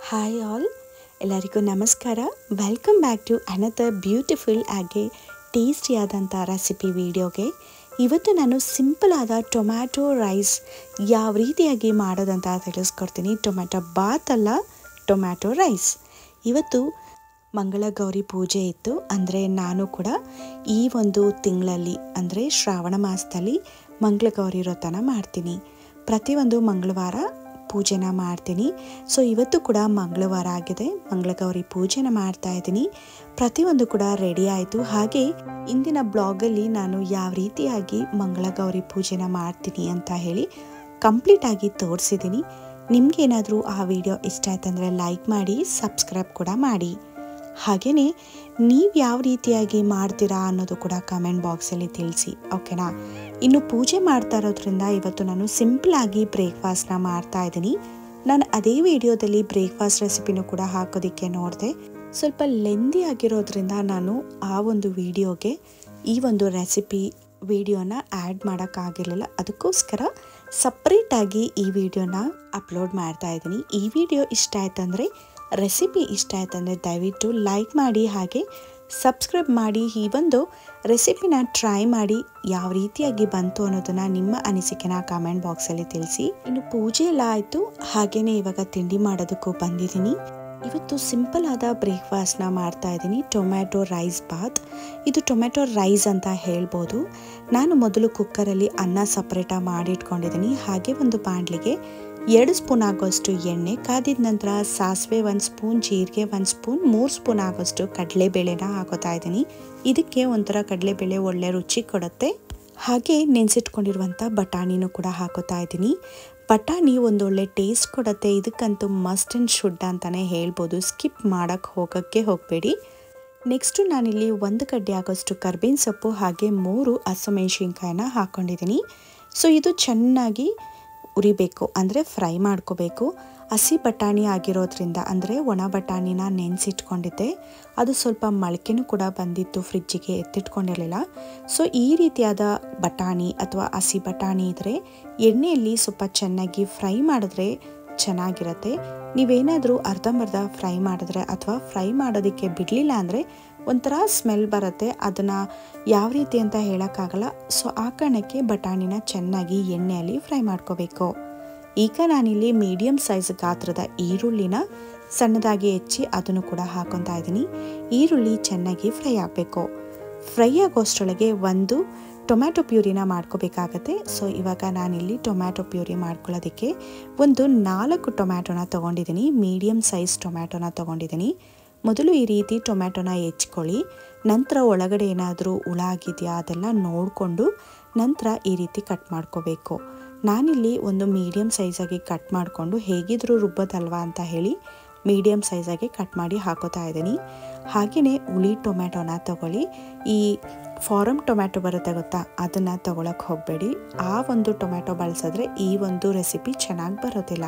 hi all ಎಲ್ಲರಿಗೂ ನಮಸ್ಕಾರ welcome back to another beautiful ಹಾಗೆ ಟೇಸ್ಟಿಯಾದಂಥ ರೆಸಿಪಿ ವಿಡಿಯೋಗೆ ಇವತ್ತು ನಾನು ಸಿಂಪಲ್ ಆದ ಟೊಮ್ಯಾಟೊ ರೈಸ್ ಯಾವ ರೀತಿಯಾಗಿ ಮಾಡೋದಂತ ತಿಳಿಸ್ಕೊಡ್ತೀನಿ ಟೊಮ್ಯಾಟೊ ಬಾತ್ ಅಲ್ಲ ಟೊಮ್ಯಾಟೊ ರೈಸ್ ಇವತ್ತು ಮಂಗಳಗೌರಿ ಪೂಜೆ ಇತ್ತು ಅಂದರೆ ನಾನು ಕೂಡ ಈ ಒಂದು ತಿಂಗಳಲ್ಲಿ ಅಂದರೆ ಶ್ರಾವಣ ಮಾಸದಲ್ಲಿ ಮಂಗಳಗೌರಿ ವ್ರತನ ಮಾಡ್ತೀನಿ ಪ್ರತಿಯೊಂದು ಮಂಗಳವಾರ ಪೂಜೆನ ಮಾಡ್ತೀನಿ ಸೊ ಇವತ್ತು ಕೂಡ ಮಂಗಳವಾರ ಆಗಿದೆ ಮಂಗಳಗೌರಿ ಪೂಜೆನ ಮಾಡ್ತಾ ಇದ್ದೀನಿ ಪ್ರತಿಯೊಂದು ಕೂಡ ರೆಡಿ ಆಯಿತು ಹಾಗೆ ಇಂದಿನ ಬ್ಲಾಗಲ್ಲಿ ನಾನು ಯಾವ ರೀತಿಯಾಗಿ ಮಂಗಳಗೌರಿ ಪೂಜೆನ ಮಾಡ್ತೀನಿ ಅಂತ ಹೇಳಿ ಕಂಪ್ಲೀಟ್ ಆಗಿ ತೋರಿಸಿದ್ದೀನಿ ನಿಮ್ಗೇನಾದರೂ ಆ ವಿಡಿಯೋ ಇಷ್ಟ ಆಯ್ತಂದರೆ ಲೈಕ್ ಮಾಡಿ ಸಬ್ಸ್ಕ್ರೈಬ್ ಕೂಡ ಮಾಡಿ ಹಾಗೆಯೇ ನೀವು ಯಾವ ರೀತಿಯಾಗಿ ಮಾಡ್ತೀರಾ ಅನ್ನೋದು ಕೂಡ ಕಮೆಂಟ್ ಬಾಕ್ಸಲ್ಲಿ ತಿಳಿಸಿ ಓಕೆನಾ ಇನ್ನು ಪೂಜೆ ಮಾಡ್ತಾ ಇರೋದ್ರಿಂದ ಇವತ್ತು ನಾನು ಸಿಂಪಲಾಗಿ ಬ್ರೇಕ್ಫಾಸ್ಟ್ನ ಮಾಡ್ತಾ ಇದ್ದೀನಿ ನಾನು ಅದೇ ವಿಡಿಯೋದಲ್ಲಿ ಬ್ರೇಕ್ಫಾಸ್ಟ್ ರೆಸಿಪಿನೂ ಕೂಡ ಹಾಕೋದಕ್ಕೆ ನೋಡಿದೆ ಸ್ವಲ್ಪ ಲೆಂದಿ ಆಗಿರೋದ್ರಿಂದ ನಾನು ಆ ಒಂದು ವಿಡಿಯೋಗೆ ಈ ಒಂದು ರೆಸಿಪಿ ವಿಡಿಯೋನ ಆ್ಯಡ್ ಮಾಡೋಕ್ಕಾಗಿರಲಿಲ್ಲ ಅದಕ್ಕೋಸ್ಕರ ಸಪ್ರೇಟಾಗಿ ಈ ವಿಡಿಯೋನ ಅಪ್ಲೋಡ್ ಮಾಡ್ತಾ ಇದ್ದೀನಿ ಈ ವಿಡಿಯೋ ಇಷ್ಟ ಆಯ್ತಂದರೆ ರೆಸಿಪಿ ಇಷ್ಟ ಆಯ್ತಂದರೆ ದಯವಿಟ್ಟು ಲೈಕ್ ಮಾಡಿ ಹಾಗೆ ಸಬ್ಸ್ಕ್ರೈಬ್ ಮಾಡಿ ಈ ಒಂದು ರೆಸಿಪಿನ ಟ್ರೈ ಮಾಡಿ ಯಾವ ರೀತಿಯಾಗಿ ಬಂತು ಅನ್ನೋದನ್ನ ನಿಮ್ಮ ಅನಿಸಿಕೆನ ಕಾಮೆಂಟ್ ಬಾಕ್ಸಲ್ಲಿ ತಿಳಿಸಿ ಇನ್ನು ಪೂಜೆ ಎಲ್ಲ ಆಯಿತು ಹಾಗೆಯೇ ಇವಾಗ ತಿಂಡಿ ಮಾಡೋದಕ್ಕೂ ಬಂದಿದ್ದೀನಿ ಇವತ್ತು ಸಿಂಪಲ್ ಆದ ಬ್ರೇಕ್ಫಾಸ್ಟ್ನ ಮಾಡ್ತಾ ಇದ್ದೀನಿ ಟೊಮ್ಯಾಟೊ ರೈಸ್ ಬಾತ್ ಇದು ಟೊಮ್ಯಾಟೊ ರೈಸ್ ಅಂತ ಹೇಳ್ಬೋದು ನಾನು ಮೊದಲು ಕುಕ್ಕರಲ್ಲಿ ಅನ್ನ ಸಪ್ರೇಟಾಗಿ ಮಾಡಿಟ್ಕೊಂಡಿದ್ದೀನಿ ಹಾಗೆ ಒಂದು ಬಾಣಲಿಗೆ ಎರಡು ಸ್ಪೂನ್ ಆಗೋಷ್ಟು ಎಣ್ಣೆ ಕಾದಿದ ನಂತರ ಸಾಸಿವೆ ಒಂದು ಸ್ಪೂನ್ ಜೀರಿಗೆ ಒಂದು ಸ್ಪೂನ್ ಮೂರು ಸ್ಪೂನ್ ಆಗೋಷ್ಟು ಕಡಲೆಬೇಳೆನ ಹಾಕೋತಾ ಇದ್ದೀನಿ ಇದಕ್ಕೆ ಒಂಥರ ಕಡಲೆಬೇಳೆ ಒಳ್ಳೆ ರುಚಿ ಕೊಡುತ್ತೆ ಹಾಗೆ ನೆನೆಸಿಟ್ಕೊಂಡಿರುವಂಥ ಬಟಾಣಿನೂ ಕೂಡ ಹಾಕೋತಾ ಇದ್ದೀನಿ ಬಟಾಣಿ ಒಂದೊಳ್ಳೆ ಟೇಸ್ಟ್ ಕೊಡುತ್ತೆ ಇದಕ್ಕಂತೂ ಮಸ್ಟ್ ಆ್ಯಂಡ್ ಶುಡ್ ಅಂತಲೇ ಹೇಳ್ಬೋದು ಸ್ಕಿಪ್ ಮಾಡೋಕ್ಕೆ ಹೋಗೋಕ್ಕೆ ಹೋಗಬೇಡಿ ನೆಕ್ಸ್ಟು ನಾನಿಲ್ಲಿ ಒಂದು ಕಡ್ಡೆ ಆಗೋಷ್ಟು ಕರ್ಬೇವಿನ ಸೊಪ್ಪು ಹಾಗೆ ಮೂರು ಹಸಿಮೆಣ್ಸಿನ್ಕಾಯಿನ ಹಾಕ್ಕೊಂಡಿದ್ದೀನಿ ಸೊ ಇದು ಚೆನ್ನಾಗಿ ಉರಿಬೇಕು ಅಂದರೆ ಫ್ರೈ ಮಾಡ್ಕೋಬೇಕು ಹಸಿ ಬಟಾಣಿ ಆಗಿರೋದ್ರಿಂದ ಅಂದರೆ ಒಣ ಬಟಾಣಿನ ನೆನೆಸಿಟ್ಕೊಂಡಿದ್ದೆ ಅದು ಸ್ವಲ್ಪ ಮೊಳಕೆನೂ ಕೂಡ ಬಂದಿತ್ತು ಫ್ರಿಜ್ಜಿಗೆ ಎತ್ತಿಟ್ಕೊಂಡಿರಲಿಲ್ಲ ಸೊ ಈ ರೀತಿಯಾದ ಬಟಾಣಿ ಅಥವಾ ಹಸಿ ಬಟಾಣಿ ಇದ್ದರೆ ಎಣ್ಣೆಯಲ್ಲಿ ಸ್ವಲ್ಪ ಚೆನ್ನಾಗಿ ಫ್ರೈ ಮಾಡಿದ್ರೆ ಚೆನ್ನಾಗಿರುತ್ತೆ ನೀವೇನಾದರೂ ಅರ್ಧಂಬರ್ಧ ಫ್ರೈ ಮಾಡಿದ್ರೆ ಅಥವಾ ಫ್ರೈ ಮಾಡೋದಕ್ಕೆ ಬಿಡಲಿಲ್ಲ ಅಂದರೆ ಒಂಥರ ಸ್ಮೆಲ್ ಬರುತ್ತೆ ಅದನ್ನು ಯಾವ ರೀತಿ ಅಂತ ಹೇಳೋಕ್ಕಾಗಲ್ಲ ಸೊ ಆ ಕಾರಣಕ್ಕೆ ಬಟಾಣಿನ ಚೆನ್ನಾಗಿ ಎಣ್ಣೆಯಲ್ಲಿ ಫ್ರೈ ಮಾಡ್ಕೋಬೇಕು ಈಗ ನಾನಿಲ್ಲಿ ಮೀಡಿಯಮ್ ಸೈಜ್ ಗಾತ್ರದ ಈರುಳ್ಳಿನ ಸಣ್ಣದಾಗಿ ಹೆಚ್ಚಿ ಅದನ್ನು ಕೂಡ ಹಾಕೊತಾ ಇದ್ದೀನಿ ಈರುಳ್ಳಿ ಚೆನ್ನಾಗಿ ಫ್ರೈ ಆಗಬೇಕು ಫ್ರೈ ಆಗೋಷ್ಟರೊಳಗೆ ಒಂದು ಟೊಮ್ಯಾಟೊ ಪ್ಯೂರಿನ ಮಾಡ್ಕೋಬೇಕಾಗತ್ತೆ ಸೊ ಇವಾಗ ನಾನಿಲ್ಲಿ ಟೊಮ್ಯಾಟೊ ಪ್ಯೂರಿ ಮಾಡ್ಕೊಳ್ಳೋದಕ್ಕೆ ಒಂದು ನಾಲ್ಕು ಟೊಮ್ಯಾಟೊನ ತೊಗೊಂಡಿದ್ದೀನಿ ಮೀಡಿಯಮ್ ಸೈಜ್ ಟೊಮ್ಯಾಟೊನ ತೊಗೊಂಡಿದ್ದೀನಿ ಮೊದಲು ಈ ರೀತಿ ಟೊಮ್ಯಾಟೊನ ಹೆಚ್ಕೊಳ್ಳಿ ನಂತರ ಒಳಗಡೆ ಏನಾದರೂ ಹುಳ ಆಗಿದೆಯಾ ಅದೆಲ್ಲ ನೋಡಿಕೊಂಡು ನಂತರ ಈ ರೀತಿ ಕಟ್ ಮಾಡ್ಕೋಬೇಕು ನಾನಿಲ್ಲಿ ಒಂದು ಮೀಡಿಯಮ್ ಸೈಜಾಗಿ ಕಟ್ ಮಾಡಿಕೊಂಡು ಹೇಗಿದ್ರೂ ರುಬ್ಬೋದಲ್ವಾ ಅಂತ ಹೇಳಿ ಮೀಡಿಯಮ್ ಸೈಜಾಗಿ ಕಟ್ ಮಾಡಿ ಹಾಕೋತಾ ಇದ್ದೀನಿ ಹಾಗೆಯೇ ಹುಳಿ ಟೊಮ್ಯಾಟೊನ ತಗೊಳ್ಳಿ ಈ ಫಾರಮ್ ಟೊಮ್ಯಾಟೊ ಬರುತ್ತೆ ಗೊತ್ತಾ ಅದನ್ನು ತಗೊಳಕ್ಕೆ ಹೋಗಬೇಡಿ ಆ ಒಂದು ಟೊಮ್ಯಾಟೊ ಬಳಸಿದ್ರೆ ಈ ಒಂದು ರೆಸಿಪಿ ಚೆನ್ನಾಗಿ ಬರೋದಿಲ್ಲ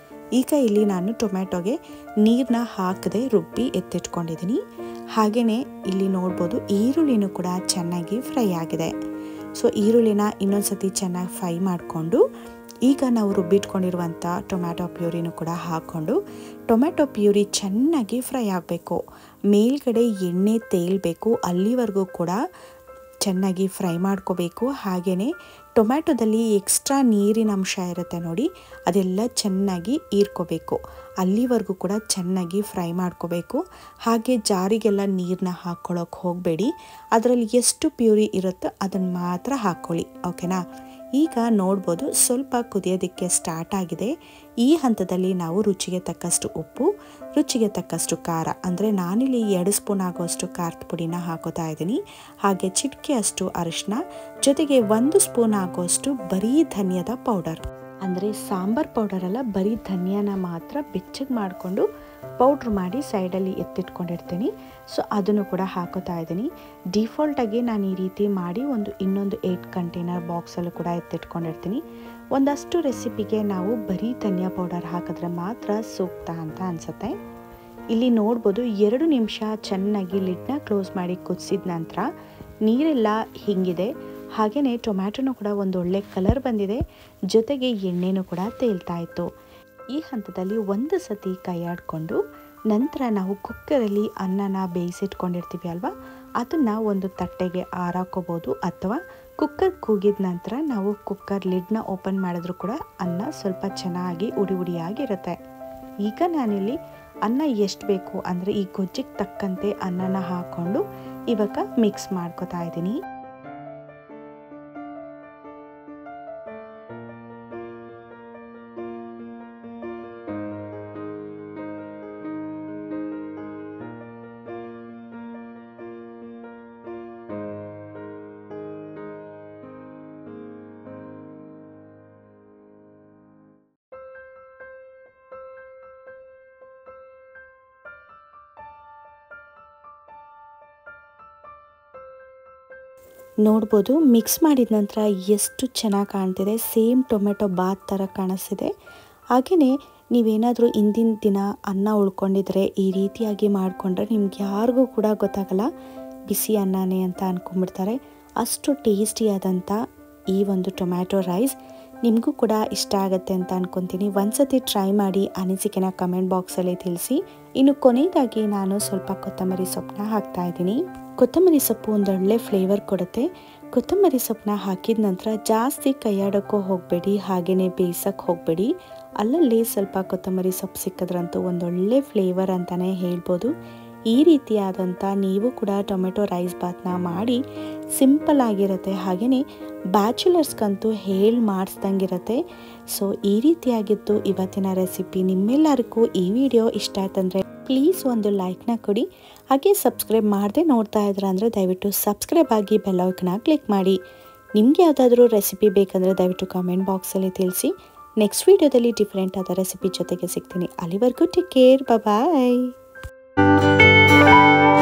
ಈಗ ಇಲ್ಲಿ ನಾನು ಟೊಮ್ಯಾಟೊಗೆ ನೀರನ್ನ ಹಾಕದೆ ರುಬ್ಬಿ ಎತ್ತಿಟ್ಕೊಂಡಿದ್ದೀನಿ ಹಾಗೆಯೇ ಇಲ್ಲಿ ನೋಡ್ಬೋದು ಈರುಳ್ಳಿನೂ ಕೂಡ ಚೆನ್ನಾಗಿ ಫ್ರೈ ಆಗಿದೆ ಸೊ ಈರುಳ್ಳಿನ ಇನ್ನೊಂದ್ಸತಿ ಚೆನ್ನಾಗಿ ಫ್ರೈ ಮಾಡಿಕೊಂಡು ಈಗ ನಾವು ರುಬ್ಬಿಟ್ಕೊಂಡಿರುವಂಥ ಟೊಮ್ಯಾಟೊ ಪ್ಯೂರಿನೂ ಕೂಡ ಹಾಕ್ಕೊಂಡು ಟೊಮ್ಯಾಟೊ ಪ್ಯೂರಿ ಚೆನ್ನಾಗಿ ಫ್ರೈ ಆಗಬೇಕು ಮೇಲ್ಗಡೆ ಎಣ್ಣೆ ತೇಲ್ಬೇಕು ಅಲ್ಲಿವರೆಗೂ ಕೂಡ ಚೆನ್ನಾಗಿ ಫ್ರೈ ಮಾಡ್ಕೋಬೇಕು ಹಾಗೆಯೇ ಟೊಮ್ಯಾಟೊದಲ್ಲಿ ಎಕ್ಸ್ಟ್ರಾ ನೀರಿನ ಅಂಶ ಇರುತ್ತೆ ನೋಡಿ ಅದೆಲ್ಲ ಚೆನ್ನಾಗಿ ಹೀರ್ಕೋಬೇಕು ಅಲ್ಲಿವರೆಗೂ ಕೂಡ ಚೆನ್ನಾಗಿ ಫ್ರೈ ಮಾಡ್ಕೋಬೇಕು ಹಾಗೆ ಜಾರಿಗೆಲ್ಲ ನೀರನ್ನ ಹಾಕ್ಕೊಳ್ಳೋಕೆ ಹೋಗಬೇಡಿ ಅದರಲ್ಲಿ ಎಷ್ಟು ಪ್ಯೂರಿ ಇರುತ್ತೋ ಅದನ್ನು ಮಾತ್ರ ಹಾಕ್ಕೊಳ್ಳಿ ಓಕೆನಾ ಈಗ ನೋಡ್ಬೋದು ಸ್ವಲ್ಪ ಕುದಿಯೋದಕ್ಕೆ ಸ್ಟಾರ್ಟ್ ಆಗಿದೆ ಈ ಹಂತದಲ್ಲಿ ನಾವು ರುಚಿಗೆ ತಕ್ಕಷ್ಟು ಉಪ್ಪು ರುಚಿಗೆ ತಕ್ಕಷ್ಟು ಖಾರ ಅಂದರೆ ನಾನಿಲ್ಲಿ ಎರಡು ಸ್ಪೂನ್ ಆಗೋಷ್ಟು ಖಾರದ ಪುಡಿನ ಹಾಕೋತಾ ಇದ್ದೀನಿ ಹಾಗೆ ಚಿಟಿಕೆಯಷ್ಟು ಅರಿಶಿನ ಜೊತೆಗೆ ಒಂದು ಸ್ಪೂನ್ ಆಗೋಷ್ಟು ಬರೀ ಧನಿಯದ ಪೌಡರ್ ಅಂದರೆ ಸಾಂಬಾರ್ ಪೌಡರ್ ಅಲ್ಲ ಬರೀ ಧನಿಯಾನ ಮಾತ್ರ ಬೆಚ್ಚಗೆ ಮಾಡಿಕೊಂಡು ಪೌಡ್ರ್ ಮಾಡಿ ಸೈಡಲ್ಲಿ ಎತ್ತಿಟ್ಕೊಂಡಿರ್ತೀನಿ ಸೊ ಅದನ್ನು ಕೂಡ ಹಾಕೋತಾ ಇದ್ದೀನಿ ಡಿಫಾಲ್ಟಾಗಿ ನಾನು ಈ ರೀತಿ ಮಾಡಿ ಒಂದು ಇನ್ನೊಂದು ಏಟ್ ಕಂಟೈನರ್ ಬಾಕ್ಸಲ್ಲೂ ಕೂಡ ಎತ್ತಿಟ್ಕೊಂಡಿರ್ತೀನಿ ಒಂದಷ್ಟು ರೆಸಿಪಿಗೆ ನಾವು ಬರೀ ಧನಿಯಾ ಪೌಡರ್ ಹಾಕಿದ್ರೆ ಮಾತ್ರ ಸೂಕ್ತ ಅಂತ ಅನಿಸುತ್ತೆ ಇಲ್ಲಿ ನೋಡ್ಬೋದು ಎರಡು ನಿಮಿಷ ಚೆನ್ನಾಗಿ ಲಿಡ್ನ ಕ್ಲೋಸ್ ಮಾಡಿ ಕುದಿಸಿದ ನಂತರ ನೀರೆಲ್ಲ ಹಿಂಗಿದೆ ಹಾಗೆಯೇ ಟೊಮ್ಯಾಟೊನೂ ಕೂಡ ಒಂದು ಒಳ್ಳೆ ಕಲರ್ ಬಂದಿದೆ ಜೊತೆಗೆ ಎಣ್ಣೆನೂ ಕೂಡ ತೇಲ್ತಾ ಇತ್ತು ಈ ಹಂತದಲ್ಲಿ ಒಂದು ಸತಿ ಕೈಯಾಡಿಕೊಂಡು ನಂತರ ನಾವು ಕುಕ್ಕರಲ್ಲಿ ಅನ್ನನ ಬೇಯಿಸಿಟ್ಕೊಂಡಿರ್ತೀವಿ ಅಲ್ವಾ ಅದನ್ನು ಒಂದು ತಟ್ಟೆಗೆ ಆರಾಕೋಬೋದು ಅಥವಾ ಕುಕ್ಕರ್ ಕೂಗಿದ ನಂತರ ನಾವು ಕುಕ್ಕರ್ ಲಿಡ್ನ ಓಪನ್ ಮಾಡಿದ್ರು ಕೂಡ ಅನ್ನ ಸ್ವಲ್ಪ ಚೆನ್ನಾಗಿ ಉಡಿ ಉಡಿಯಾಗಿರುತ್ತೆ ಈಗ ನಾನಿಲ್ಲಿ ಅನ್ನ ಎಷ್ಟು ಬೇಕು ಅಂದರೆ ಈ ಗೊಜ್ಜಿಗೆ ತಕ್ಕಂತೆ ಅನ್ನನ ಹಾಕ್ಕೊಂಡು ಇವಾಗ ಮಿಕ್ಸ್ ಮಾಡ್ಕೊತಾ ಇದ್ದೀನಿ ನೋಡ್ಬೋದು ಮಿಕ್ಸ್ ಮಾಡಿದ ನಂತರ ಎಷ್ಟು ಚೆನ್ನಾಗಿ ಕಾಣ್ತಿದೆ ಸೇಮ್ ಟೊಮೆಟೊ ಬಾತ್ ಥರ ಕಾಣಿಸ್ತಿದೆ ಹಾಗೆಯೇ ನೀವೇನಾದರೂ ಇಂದಿನ ದಿನ ಅನ್ನ ಉಳ್ಕೊಂಡಿದ್ರೆ ಈ ರೀತಿಯಾಗಿ ಮಾಡಿಕೊಂಡ್ರೆ ನಿಮ್ಗೆ ಯಾರಿಗೂ ಕೂಡ ಗೊತ್ತಾಗಲ್ಲ ಬಿಸಿ ಅನ್ನನೇ ಅಂತ ಅಂದ್ಕೊಂಡ್ಬಿಡ್ತಾರೆ ಅಷ್ಟು ಟೇಸ್ಟಿಯಾದಂಥ ಈ ಒಂದು ಟೊಮ್ಯಾಟೊ ರೈಸ್ ನಿಮಗೂ ಕೂಡ ಇಷ್ಟ ಆಗುತ್ತೆ ಅಂತ ಅನ್ಕೊತೀನಿ ಒಂದ್ಸತಿ ಟ್ರೈ ಮಾಡಿ ಅನಿಸಿಕೆನ ಕಮೆಂಟ್ ಬಾಕ್ಸಲ್ಲಿ ತಿಳಿಸಿ ಇನ್ನು ಕೊನೆಯದಾಗಿ ನಾನು ಸ್ವಲ್ಪ ಕೊತ್ತಂಬರಿ ಸೊಪ್ಪನ್ನ ಹಾಕ್ತಾ ಇದ್ದೀನಿ ಕೊತ್ತಂಬರಿ ಸೊಪ್ಪು ಒಂದೊಳ್ಳೆ ಫ್ಲೇವರ್ ಕೊಡುತ್ತೆ ಕೊತ್ತಂಬರಿ ಸೊಪ್ಪನ್ನ ಹಾಕಿದ ನಂತರ ಜಾಸ್ತಿ ಕೈಯಾಡೋಕ್ಕೂ ಹೋಗಬೇಡಿ ಹಾಗೆಯೇ ಬೇಯಿಸೋಕ್ಕೆ ಹೋಗಬೇಡಿ ಅಲ್ಲಲ್ಲಿ ಸ್ವಲ್ಪ ಕೊತ್ತಂಬರಿ ಸೊಪ್ಪು ಸಿಕ್ಕಿದ್ರಂತೂ ಒಂದೊಳ್ಳೆ ಫ್ಲೇವರ್ ಅಂತಲೇ ಹೇಳ್ಬೋದು ಈ ರೀತಿಯಾದಂಥ ನೀವು ಕೂಡ ಟೊಮೆಟೊ ರೈಸ್ ಬಾತ್ನ ಮಾಡಿ ಸಿಂಪಲ್ ಆಗಿರುತ್ತೆ ಹಾಗೆಯೇ ಬ್ಯಾಚುಲರ್ಸ್ಗಂತೂ ಹೇಳಿ ಮಾಡಿಸ್ದಂಗಿರುತ್ತೆ ಸೊ ಈ ರೀತಿಯಾಗಿತ್ತು ಇವತ್ತಿನ ರೆಸಿಪಿ ನಿಮ್ಮೆಲ್ಲರಿಗೂ ಈ ವಿಡಿಯೋ ಇಷ್ಟ ಆಯ್ತಂದರೆ ಪ್ಲೀಸ್ ಒಂದು ಲೈಕ್ನ ಕೊಡಿ ಹಾಗೆ ಸಬ್ಸ್ಕ್ರೈಬ್ ಮಾಡದೆ ನೋಡ್ತಾ ಇದ್ರ ಅಂದರೆ ದಯವಿಟ್ಟು ಸಬ್ಸ್ಕ್ರೈಬ್ ಆಗಿ ಬೆಲ್ಲೈಕನ್ನ ಕ್ಲಿಕ್ ಮಾಡಿ ನಿಮಗೆ ಯಾವುದಾದ್ರೂ ರೆಸಿಪಿ ಬೇಕಂದರೆ ದಯವಿಟ್ಟು ಕಾಮೆಂಟ್ ಬಾಕ್ಸಲ್ಲಿ ತಿಳಿಸಿ ನೆಕ್ಸ್ಟ್ ವೀಡಿಯೋದಲ್ಲಿ ಡಿಫ್ರೆಂಟ್ ಆದ ರೆಸಿಪಿ ಜೊತೆಗೆ ಸಿಗ್ತೀನಿ ಅಲ್ಲಿವರೆಗೂ ಟೇಕ್ ಕೇರ್ ಬಾಯ್